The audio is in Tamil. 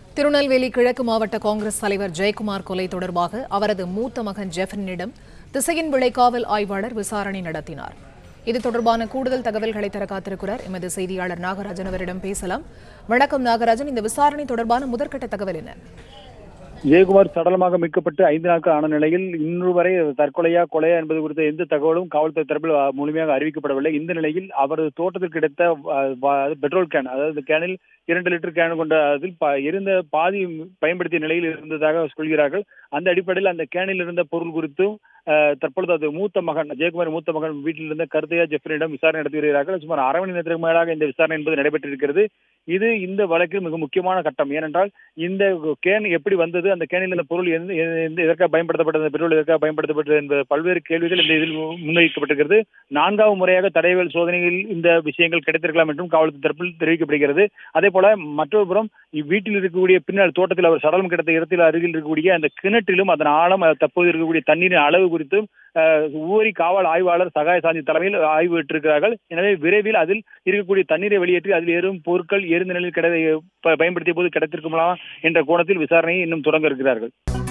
திருநெல்வேலி கிழக்கு மாவட்ட காங்கிரஸ் தலைவர் ஜெயக்குமார் கொலை தொடர்பாக அவரது மூத்த மகன் ஜெஃபனிடம் திசையின் விளைக்காவல் ஆய்வாளர் விசாரணை நடத்தினார் இது தொடர்பான கூடுதல் தகவல்களை தர காத்திருக்கிறார் எமது செய்தியாளர் நாகராஜன் அவரிடம் பேசலாம் வணக்கம் நாகராஜன் இந்த விசாரணை தொடர்பான முதற்கட்ட தகவல் என்ன ஜெயக்குமார் சடலமாக மீட்கப்பட்டு ஐந்து நாட்கள் ஆன நிலையில் இன்று வரை தற்கொலையா கொலையா என்பது குறித்த எந்த தகவலும் காவல்துறை தரப்பில் அஹ், முழுமையாக அறிவிக்கப்படவில்லை இந்த நிலையில் அவரது தோட்டத்தில் கிடைத்த அஹ், வ- பெட்ரோல் கேன் அதாவது கேனில் இரண்டு லிட்டர் கேன் கொண்ட அதில் ப- இருந்த பாதி பயன்படுத்திய நிலையில் இருந்ததாக சொல்கிறார்கள் அந்த அடிப்படையில் அந்த கேனில் இருந்த பொருள் குறித்தும் அஹ், தற்பொழுது அது மூத்த மகன் ஜெயக்குமார் மூத்த மகன் வீட்டில் இருந்த கருத்தையா ஜெஃபரிடம் விசாரணை நடத்தி வருகிறார்கள் சுமார் அரை மணி நேரத்திற்கு மேலாக இந்த விசாரணை என்பது நடைபெற்றிருக்கிறது இது இந்த வழக்கில் மிக முக்கியமான கட்டம் ஏனென்றால் இந்த கேன் எப்படி வந்தது அந்த கேனில் இருந்த பொருள் எந்த எந்த- எதற்காக பயன்படுத்தப்பட்டது அந்த பெட்ரோல் எதற்காக பயன்படுத்தப்பட்டது என்பது பல்வேறு கேள்விகள் இந்த இதில் முன்வைக்கப்பட்டிருக்கிறது நான்காவது முறையாக தடயவியல் சோதனையில் இந்த விஷயங்கள் கிடைத்திருக்கலாம் என்றும் காவல்துறை தரப்பில் தெரிவிக்கப்படுகிறது அதே போல மற்றொரு புறம் இவ்வீட்டில் இருக்கக்கூடிய பின்னால் தோட்டத்தில் அவர் சடலம் கிடைத்த இடத்தில் அருகில் இருக்கக்கூடிய அந்த கிணற்றிலும் அதன் ஆழம் அது தற்போது இருக்கக்கூடிய தண்ணீரின் அளவு குறித்தும் அஹ், ஊரி காவல் ஆய்வாளர் சகாய சாந்தி தலைமையில் ஆய்வு பெற்றிருக்கிறார்கள் எனவே விரைவில் அதில் இருக்கக்கூடிய தண்ணீரை வெளியேற்றி அதில் ஏறும் பொருட்கள் எரிந்த நிலையில் கிடை ப- பயன்படுத்திய போது கிடைத்திருக்குமா என்ற கோணத்தில் விசாரணையை இன்னும் தொடங்க இருக்கிறார்கள்